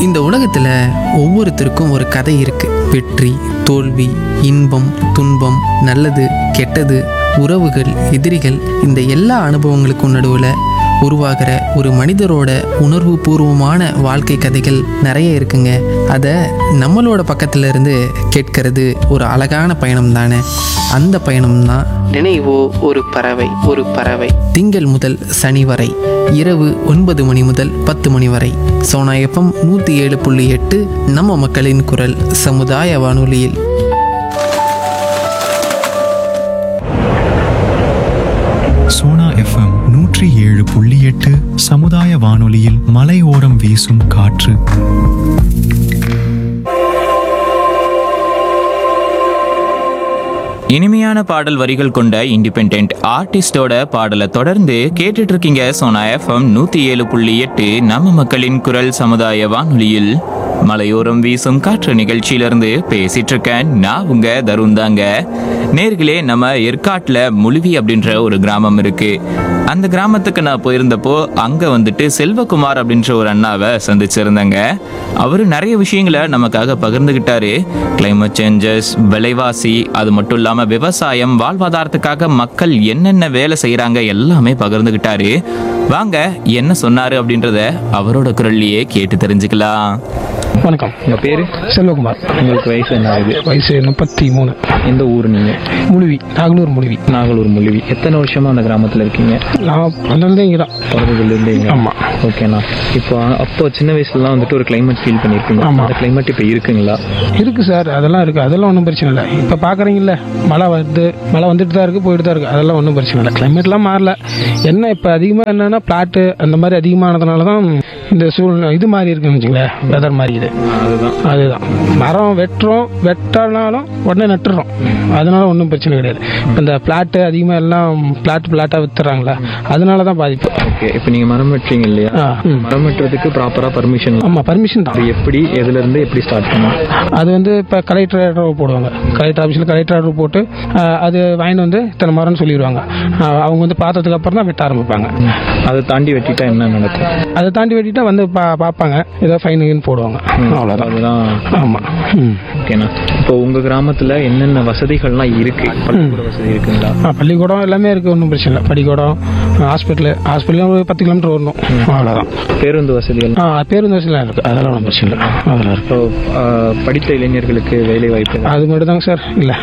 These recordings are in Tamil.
இந்த உலகத்தில் ஒவ்வொருத்தருக்கும் ஒரு கதை இருக்கு வெற்றி தோல்வி இன்பம் துன்பம் நல்லது கெட்டது உறவுகள் எதிரிகள் இந்த எல்லா அனுபவங்களுக்கும் நடுவில் உருவாகிற ஒரு மனிதரோட உணர்வு பூர்வமான வாழ்க்கை கதைகள் நிறைய இருக்குங்க அதை நம்மளோட பக்கத்துல இருந்து கேட்கறது ஒரு அழகான பயணம் தானே அந்த பயணம் தான் நினைவோ ஒரு பறவை ஒரு பறவை திங்கள் முதல் சனி வரை இரவு ஒன்பது மணி முதல் பத்து மணி வரை சோனா எஃப்எம் நூற்றி ஏழு புள்ளி எட்டு நம்ம மக்களின் குரல் சமுதாய வானொலியில் சோனா எஃப்எம் நூற்றி ஏழு புள்ளி எட்டு சமுதாய வானொலியில் மலையோரம் வீசும் காற்று இனிமையான பாடல் வரிகள் கொண்ட இண்டிபெண்ட் ஆர்டிஸ்டோட பாடலை தொடர்ந்து கேட்டுட்டு இருக்கீங்க சோனா எஃப்எம் நூத்தி ஏழு புள்ளி எட்டு நம்ம மக்களின் குரல் சமுதாய வானொலியில் மலையோரம் வீசும் காற்று நிகழ்ச்சியிலிருந்து பேசிட்டு இருக்கேன் நான் உங்க தருண் தாங்க நேர்களே நம்ம ஏற்காட்டுல முழுவி அப்படின்ற ஒரு கிராமம் இருக்கு அந்த கிராமத்துக்கு நான் போயிருந்தப்போ அங்க வந்துட்டு செல்வகுமார் அப்படின்ற ஒரு அண்ணாவை சந்திச்சிருந்தேங்க அவரு நிறைய விஷயங்களை நமக்காக பகிர்ந்துகிட்டாரு கிளைமேட் சேஞ்சஸ் விலைவாசி அது மட்டும் இல்லாம விவசாயம் வாழ்வாதாரத்துக்காக மக்கள் என்னென்ன வேலை செய்யறாங்க எல்லாமே பகிர்ந்துகிட்டாரு வாங்க என்ன சொன்னாரு அப்படின்றத அவரோட குரல்லையே கேட்டு தெரிஞ்சுக்கலாம் வணக்கம் உங்கள் பேர் செல்வகுமார் உங்களுக்கு வயசு என்ன ஆகுது வயசு முப்பத்தி மூணு எந்த ஊர் நீங்கள் முழுவி நாகலூர் முழுவி நாகலூர் முள்ளிவி எத்தனை வருஷமா அந்த கிராமத்தில் இருக்கீங்க நான் பிறந்ததே இங்கே தான் பிறந்ததுலேருந்து இங்கே ஆமா. ஓகேண்ணா இப்போ அப்போ சின்ன வயசுலலாம் வந்துட்டு ஒரு கிளைமேட் ஃபீல் பண்ணியிருப்பீங்க ஆமா. அந்த கிளைமேட் இப்போ இருக்குங்களா இருக்கு சார் அதெல்லாம் இருக்கு அதெல்லாம் ஒன்றும் பிரச்சனை இல்லை இப்போ பார்க்குறீங்கல்ல மழை வருது மழை வந்துட்டு தான் இருக்கு போயிட்டு தான் இருக்கு அதெல்லாம் ஒன்றும் பிரச்சனை இல்லை கிளைமேட்லாம் மாறல என்ன இப்போ அதிகமாக என்னன்னா பிளாட்டு அந்த மாதிரி அதிகமானதுனால தான் இந்த சூழ்நிலை இது மாதிரி இருக்குன்னு வச்சுங்களேன் வெதர் மாதிரி இது அதுதான் அதுதான் மரம் வெட்டுறோம் வெட்டினாலும் உடனே நட்டுறோம் அதனால ஒன்றும் பிரச்சனை கிடையாது இப்போ இந்த பிளாட்டு அதிகமாக எல்லாம் பிளாட் பிளாட்டாக வித்துறாங்களா அதனால தான் பாதிப்பு ஓகே இப்போ நீங்கள் மரம் வெட்டுறீங்க இல்லையா ஆ, ம். மரம் வெட்டுறதுக்கு ப்ராப்பராக பர்மிஷன் ஆமாம் பர்மிஷன் தான் அது எப்படி எதுலேருந்து எப்படி ஸ்டார்ட் பண்ணும் அது வந்து இப்போ கலெக்டர் ஆர்டர் போடுவாங்க கலெக்டர் ஆஃபீஸில் கலெக்டர் ஆர்டர் போட்டு ஆஹ், அது வாங்கிட்டு வந்து இத்தனை மரம்னு சொல்லிடுவாங்க ஆஹ், அவங்க வந்து பார்த்ததுக்கு அப்புறம் தான் வெட்ட ஆரம்பிப்பாங்க அதை தாண்டி வெட்டிட்டா என்ன நடக்கும் அதை தாண்டி வெட்டிட்டா வந்து பா பார்ப்பாங்க ஏதோ ஃபைனுன்னு போடுவாங்க அவ்வளோதான் அதுதான் ஆமாம் ம் ஓகேண்ணா இப்போ உங்கள் கிராமத்தில் என்னென்ன வசதிகள்லாம் இருக்கு பள்ளிக்கூட வசதி இருக்குங்களா ஆ, பள்ளிக்கூடம் எல்லாமே இருக்குது ஒன்றும் பிரச்சனை இல்லை பள்ளிக்கூடம் ஹாஸ்பிட்டலு ஹாஸ்பிட்டலும் ஒரு பத்து கிலோமீட்டர் வரணும் அவ்வளோதான் பேருந்து வசதிகள் ஆ பேருந்து வசதிலாம் இருக்குது அதெல்லாம் ஒன்றும் பிரச்சனை இல்லை அதெல்லாம் இருக்குது இப்போ ஆஹ், படித்த இளைஞர்களுக்கு வேலை வாய்ப்பு அது மட்டும் தாங்க சார் இல்லை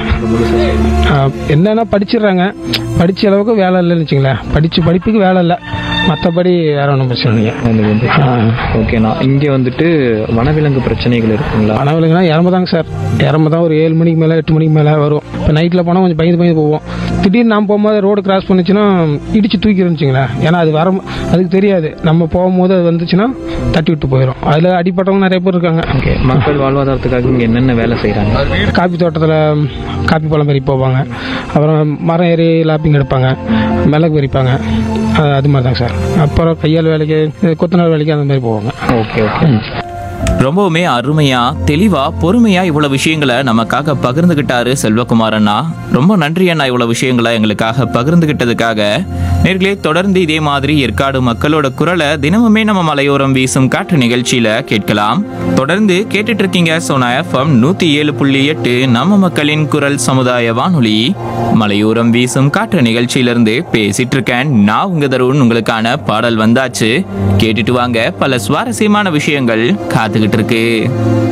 என்னன்னா படிச்சிடுறாங்க படிச்ச அளவுக்கு வேலை இல்லைன்னு வச்சுங்களேன் படிச்சு படிப்புக்கு வேலை இல்லை மற்றபடி வேற ஒன்றும் பிரச்சனை இல்லைங்க ஆ. ஓகேண்ணா இங்க வந்துட்டு வனவிலங்கு பிரச்சனைகள் இருக்குங்களா வனவிலங்குனா இறம தாங்க சார் இறம தான் ஒரு ஏழு மணிக்கு மேலே எட்டு மணிக்கு மேலே வரும் இப்போ நைட்டில் போனால் கொஞ்சம் பயந்து பயந்து போவோம் திடீர்னு நான் போகும்போது ரோடு கிராஸ் பண்ணுச்சுன்னா இடிச்சு தூக்கிடும் வச்சுங்களேன் ஏன்னா அது வர அதுக்கு தெரியாது நம்ம போகும்போது அது வந்துச்சுன்னா தட்டி விட்டு போயிடும் அதில் அடிப்பட்டவங்க நிறைய பேர் இருக்காங்க ஓகே மக்கள் வாழ்வாதாரத்துக்காக இங்க என்னென்ன வேலை செய்றாங்க காப்பி தோட்டத்தில் காப்பி பழம் பறி போவாங்க அப்புறம் மரம் ஏறி லாப்பிங் எடுப்பாங்க மிளகு பறிப்பாங்க அது அது மாதிரி தான் சார் அப்புறம் கையால் வேலைக்கு கொத்தனார் வேலைக்கு அந்த மாதிரி போவாங்க ஓகே ஓகே ரொம்பவுமே அருமையா தெளிவா பொறுமையா இவ்வளவு விஷயங்களை நமக்காக பகிர்ந்துகிட்டாரு செல்வகுமார் அண்ணா ரொம்ப நன்றி அண்ணா இவ்வளவு விஷயங்களை எங்களுக்காக பகிர்ந்துகிட்டதுக்காக நேர்களே தொடர்ந்து இதே மாதிரி ஏற்காடு மக்களோட குரலை தினமுமே நம்ம மலையோரம் வீசும் காற்று நிகழ்ச்சியில கேட்கலாம் தொடர்ந்து கேட்டுட்டு இருக்கீங்க சோனா எஃப்எம் நூத்தி ஏழு புள்ளி எட்டு நம்ம மக்களின் குரல் சமுதாய வானொலி மலையோரம் வீசும் காற்று நிகழ்ச்சியிலிருந்து பேசிட்டு இருக்கேன் நான் உங்க தருண் உங்களுக்கான பாடல் வந்தாச்சு கேட்டுட்டு வாங்க பல சுவாரஸ்யமான விஷயங்கள் காத்துக்கிட்டு இருக்கு